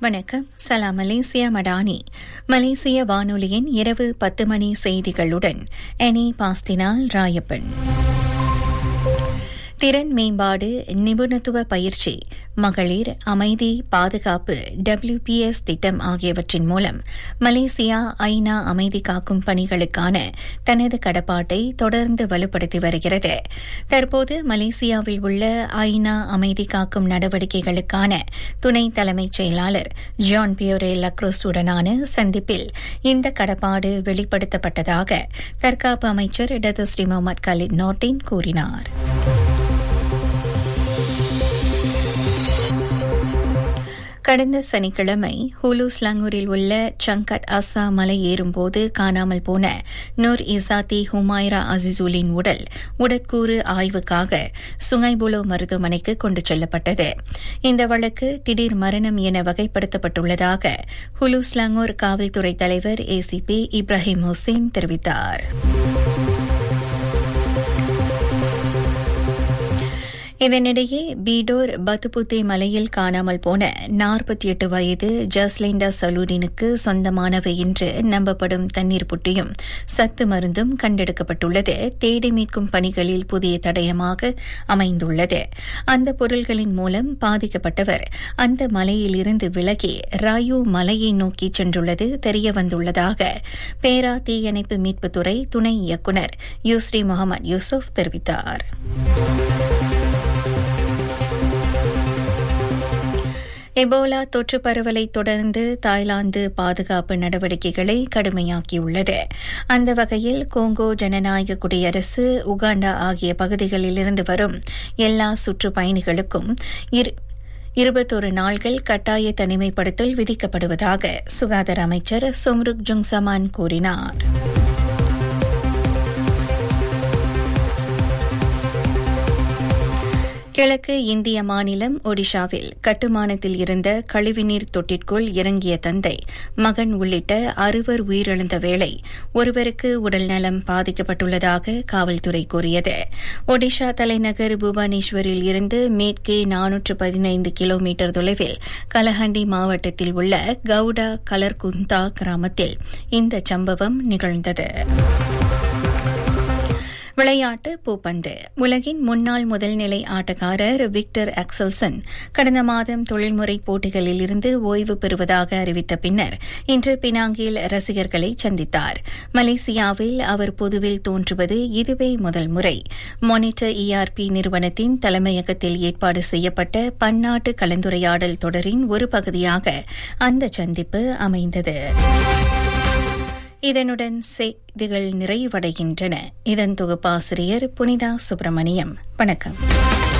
வணக்கம் சலாம் மலேசியா மடானி மலேசிய வானொலியின் இரவு பத்து மணி செய்திகளுடன் எனி பாஸ்டினால் ராயப்பன் திறன் மேம்பாடு நிபுணத்துவ பயிற்சி மகளிர் அமைதி பாதுகாப்பு டபிள்யூபிஎஸ் திட்டம் ஆகியவற்றின் மூலம் மலேசியா ஐநா அமைதி காக்கும் பணிகளுக்கான தனது கடப்பாட்டை தொடர்ந்து வலுப்படுத்தி வருகிறது தற்போது மலேசியாவில் உள்ள ஐநா அமைதி காக்கும் நடவடிக்கைகளுக்கான துணை தலைமைச் செயலாளர் ஜான் பியோரே லக்ரோஸுடனான சந்திப்பில் இந்த கடப்பாடு வெளிப்படுத்தப்பட்டதாக தற்காப்பு அமைச்சர் டத்துஸ்ரீ முகமது கலித் நோர்டின் கூறினார் கடந்த சனிக்கிழமை ஹுலு ஸ்லங்கூரில் உள்ள சங்கட் அசா மலை ஏறும்போது காணாமல் போன நூர் இசாத்தி ஹுமாயிரா அசிசூலின் உடல் உடற்கூறு ஆய்வுக்காக சுங்கைபுலோ மருத்துவமனைக்கு கொண்டு செல்லப்பட்டது இந்த வழக்கு திடீர் மரணம் என வகைப்படுத்தப்பட்டுள்ளதாக ஹுலு ஸ்லங்கூர் காவல்துறை தலைவர் ஏசிபி இப்ராஹிம் ஹுசேன் தெரிவித்தார் இதனிடையே பீடோர் பத்துபுத்தே மலையில் காணாமல் போன நாற்பத்தி எட்டு வயது ஜஸ்லிண்டா சலூடினுக்கு சொந்தமானவை என்று நம்பப்படும் தண்ணீர் புட்டியும் சத்து மருந்தும் கண்டெடுக்கப்பட்டுள்ளது தேடி மீட்கும் பணிகளில் புதிய தடயமாக அமைந்துள்ளது அந்த பொருள்களின் மூலம் பாதிக்கப்பட்டவர் அந்த மலையிலிருந்து விலகி ராயு மலையை நோக்கி சென்றுள்ளது தெரியவந்துள்ளதாக பேரா தீயணைப்பு மீட்புத்துறை துணை இயக்குநர் யூஸ்ரீ முகமது யூசுப் தெரிவித்தார் எபோலா தொற்று பரவலை தொடர்ந்து தாய்லாந்து பாதுகாப்பு நடவடிக்கைகளை கடுமையாக்கியுள்ளது அந்த வகையில் கோங்கோ ஜனநாயக குடியரசு உகாண்டா ஆகிய பகுதிகளிலிருந்து வரும் எல்லா சுற்றுப்பயணிகளுக்கும் இருபத்தொரு நாள்கள் கட்டாய தனிமைப்படுத்தல் விதிக்கப்படுவதாக சுகாதார அமைச்சர் சும்ருக் ஜுங்சமான் கூறினார் கிழக்கு இந்திய மாநிலம் ஒடிஷாவில் கட்டுமானத்தில் இருந்த கழிவுநீர் தொட்டிற்குள் இறங்கிய தந்தை மகன் உள்ளிட்ட அறுவர் உயிரிழந்த வேளை ஒருவருக்கு உடல்நலம் பாதிக்கப்பட்டுள்ளதாக காவல்துறை கூறியது ஒடிஷா தலைநகர் புவனேஸ்வரில் இருந்து மேற்கே நானூற்று பதினைந்து கிலோமீட்டர் தொலைவில் கலஹண்டி மாவட்டத்தில் உள்ள கவுடா கலர்குந்தா கிராமத்தில் இந்த சம்பவம் நிகழ்ந்தது விளையாட்டு பூப்பந்து உலகின் முன்னாள் முதல்நிலை ஆட்டக்காரர் விக்டர் அக்சல்சன் கடந்த மாதம் தொழில்முறை போட்டிகளில் இருந்து ஓய்வு பெறுவதாக அறிவித்த பின்னர் இன்று பினாங்கில் ரசிகர்களை சந்தித்தார் மலேசியாவில் அவர் பொதுவில் தோன்றுவது இதுவே முதல் முறை மானிட்டர் இஆர்பி நிறுவனத்தின் தலைமையகத்தில் ஏற்பாடு செய்யப்பட்ட பன்னாட்டு கலந்துரையாடல் தொடரின் ஒரு பகுதியாக அந்த சந்திப்பு அமைந்தது இதனுடன் செய்திகள் நிறைவடைகின்றன இதன் தொகுப்பாசிரியர் புனிதா சுப்பிரமணியம் வணக்கம்